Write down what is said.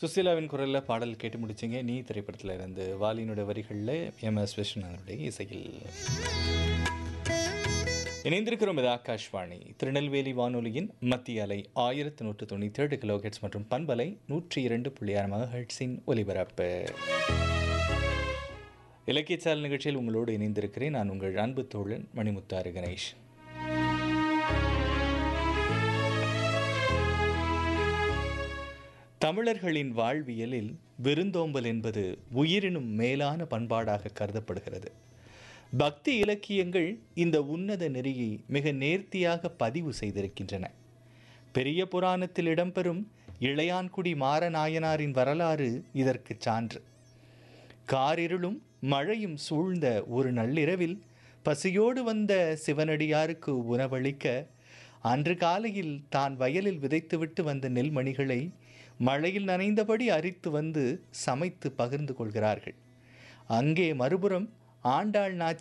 சுசீலாவின் குரலில் பாடல் கேட்டு முடிச்சிங்க நீ திரைப்படத்தில் இருந்து வாலியினுடைய வரிகளில் எம் எஸ் விஸ்வநாதனுடைய இசையில் இணைந்திருக்கிறோம் இது ஆகாஷ்வாணி திருநெல்வேலி வானொலியின் மத்திய அலை ஆயிரத்து நூற்று தொண்ணூற்றி ஏழு கிலோஹெட்ஸ் மற்றும் பண்பலை நூற்றி இரண்டு புள்ளி ஆறு மகஹெட்ஸின் ஒலிபரப்பு இலக்கியச்சால் நிகழ்ச்சியில் உங்களோடு இணைந்திருக்கிறேன் நான் உங்கள் அன்பு தோழன் மணிமுத்தாறு கணேஷ் தமிழர்களின் வாழ்வியலில் விருந்தோம்பல் என்பது உயிரினும் மேலான பண்பாடாக கருதப்படுகிறது பக்தி இலக்கியங்கள் இந்த உன்னத நெறியை மிக நேர்த்தியாக பதிவு செய்திருக்கின்றன பெரிய புராணத்தில் இடம்பெறும் இளையான்குடி மாரநாயனாரின் வரலாறு இதற்கு சான்று காரிருளும் மழையும் சூழ்ந்த ஒரு நள்ளிரவில் பசியோடு வந்த சிவனடியாருக்கு உணவளிக்க அன்று காலையில் தான் வயலில் விதைத்துவிட்டு வந்த நெல்மணிகளை மழையில் நனைந்தபடி அரித்து வந்து சமைத்து பகிர்ந்து கொள்கிறார்கள் அங்கே மறுபுறம் ஆண்டாள் நாச்சி